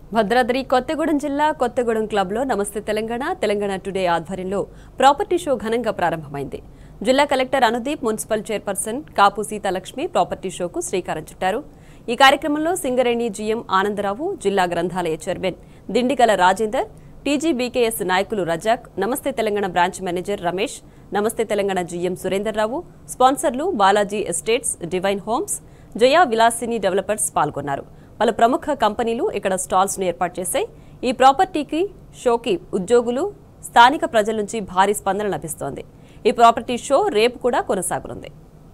భద్రాద్రి కొత్తగూడెం జిల్లా కొత్తగూడెం క్లబ్లో నమస్తే తెలంగాణ తెలంగాణ టుడే ఆధ్వర్యంలో ప్రాపర్టీ షో ఘనంగా ప్రారంభమైంది జిల్లా collector Anudeep municipal chairperson Kapu Seethalakshmi property షోకు శ్రీకారం చుట్టారు ఈ కార్యక్రమంలో సింగరేణి జీఎం ఆనందరావు జిల్లా గ్రంథాలయ చైర్మన్ దిండిగల రాజేందర్ టీజీబీకేఎస్ నాయకులు రజాక్ నమస్తే Telangana branch manager Ramesh Namaste Telangana GM Surender Rao స్పాన్సర్లు Balaji estates divine homes Jaya Vilasini developers పాల్గొన్నారు పలు ప్రముఖ కంపెనీలు ఇక్కడ స్టాల్స్ ను ఏర్పాటు చేశాయి ఈ ప్రాపర్టీకి షోకి ఉద్యోగులు స్థానిక ప్రజల నుంచి భారీ స్పందన లభిస్తోంది ఈ ప్రాపర్టీ షో రేపు కూడా కొనసాగనుంది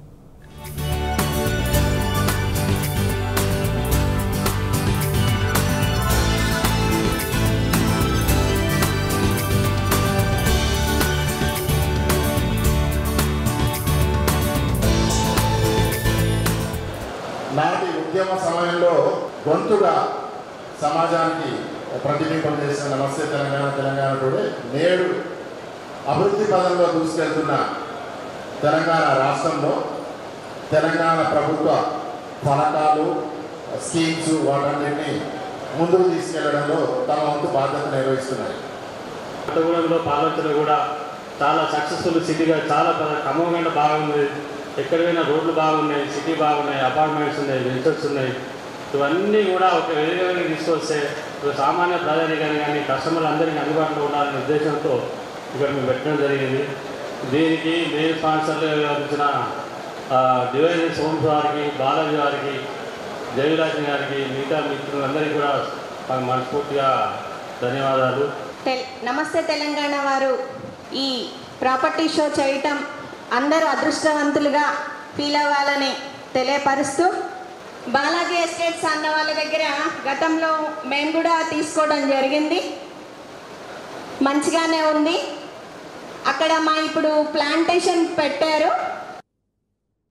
నాటి ఉద్యమ సమయంలో గొంతుగా సమాజానికి ప్రతిబింబం చేసిన నమస్తే తెలంగాణ తెలంగాణ టుడే నేడు అభివృద్ధి పదంలో దూసుకెళ్తున్న తెలంగాణ రాష్ట్రంలో తెలంగాణ ప్రభుత్వ పథకాలు స్కీమ్స్ వాటన్నిటిని ముందుకు తీసుకెళ్లడంలో తమ వంతు బాధ్యత నిర్వహిస్తున్నాయి కొత్తగూడెంలో పార్వతులు కూడా చాలా సక్సెస్ఫుల్ సిటీగా చాలా బాగా ఖమ్మంగా బాగుంది ఎక్కడికైనా రోడ్లు బాగున్నాయి సిటీ బాగున్నాయి అపార్ట్మెంట్స్ ఉన్నాయి వెంచర్స్ ఉన్నాయి ఇవన్నీ కూడా ఒక వేదికగా తీసుకొస్తే ఇప్పుడు సామాన్య ప్రజానికాన్ని కానీ కస్టమర్లు అందరికీ అందుబాటులో ఉండాలనే ఉద్దేశంతో ఇక్కడ మేము పెట్టడం జరిగింది దీనికి మెయిన్ స్పాన్సర్లు ఇచ్చిన డివైజెస్ హోమ్స్ వారికి బాలాజీ వారికి జయవిలాసిని గారికి మిగతా మిత్రులందరికీ కూడా మాకు మనస్ఫూర్తిగా ధన్యవాదాలు తెల్- నమస్తే తెలంగాణ వారు ఈ ప్రాపర్టీ షో చేయటం అందరూ అదృష్టవంతులుగా ఫీల్ అవ్వాలని తెలియపరుస్తూ బాలాజీ ఎస్టేట్స్ అన్న వాళ్ళ దగ్గర గతంలో మేము కూడా తీసుకోవడం జరిగింది మంచిగానే ఉంది అక్కడ మా ఇప్పుడు ప్లాంటేషన్ పెట్టారు